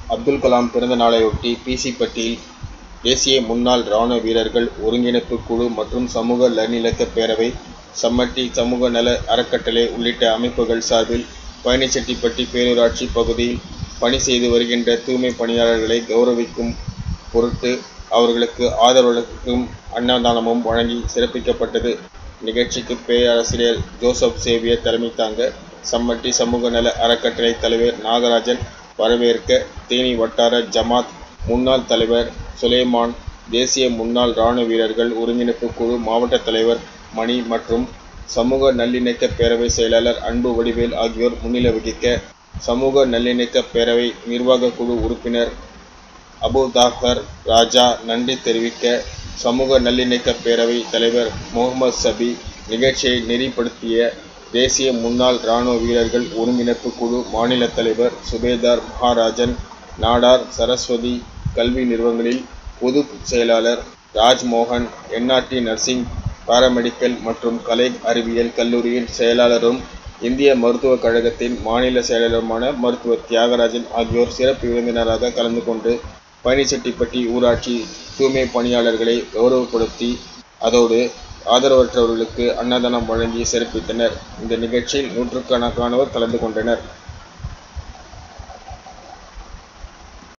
அப்துல் கலாம் பிறந்த நாளையொட்டி பிசிப்பட்டியில் தேசிய முன்னாள் ராணுவ வீரர்கள் ஒருங்கிணைப்பு குழு மற்றும் சமூக நல்லிணக்க பேரவை சம்மட்டி சமூக நல அறக்கட்டளை உள்ளிட்ட அமைப்புகள் சார்பில் பழனிச்செட்டிப்பட்டி பேரூராட்சி பகுதியில் பணி செய்து வருகின்ற தூய்மை பணியாளர்களை கௌரவிக்கும் பொருட்டு அவர்களுக்கு ஆதரவளிக்கும் அன்னதானமும் வழங்கி சிறப்பிக்கப்பட்டது நிகழ்ச்சிக்கு பேராசிரியர் ஜோசப் சேவியர் தலைமை தாங்க சம்மட்டி சமூக நல அறக்கட்டளை தலைவர் நாகராஜன் வரவேற்க தேனி வட்டார ஜமாத் முன்னாள் தலைவர் சுலேமான் தேசிய முன்னாள் ராணுவ வீரர்கள் ஒருங்கிணைப்பு குழு மாவட்ட தலைவர் மணி மற்றும் சமூக நல்லிணக்க பேரவை செயலாளர் அன்பு வடிவேல் ஆகியோர் முன்னிலை வகிக்க சமூக நல்லிணக்க பேரவை நிர்வாக குழு உறுப்பினர் அபுதாகர் ராஜா நன்றி தெரிவிக்க சமூக நல்லிணக்க பேரவை தலைவர் முகமது சபி நிகழ்ச்சியை நெறிப்படுத்திய தேசிய முன்னாள் இராணுவ வீரர்கள் ஒருங்கிணைப்பு குழு மாநில தலைவர் சுபேதார் மகாராஜன் நாடார் சரஸ்வதி கல்வி நிறுவனங்களில் பொது செயலாளர் ராஜ்மோகன் என்ஆர்டி நர்சிங் பாராமெடிக்கல் மற்றும் கலை அறிவியல் கல்லூரியின் செயலாளரும் இந்திய மருத்துவக் கழகத்தின் மாநில செயலாளருமான மருத்துவர் தியாகராஜன் ஆகியோர் சிறப்பு விருந்தினராக கலந்து கொண்டு பழனிச்செட்டிப்பட்டி ஊராட்சி தூய்மை பணியாளர்களை கௌரவப்படுத்தி அதோடு ஆதரவற்றவர்களுக்கு அன்னதானம் வழங்கி சிறப்பித்தனர் இந்த நிகழ்ச்சியில் நூற்றுக்கணக்கானோர் கலந்து கொண்டனர்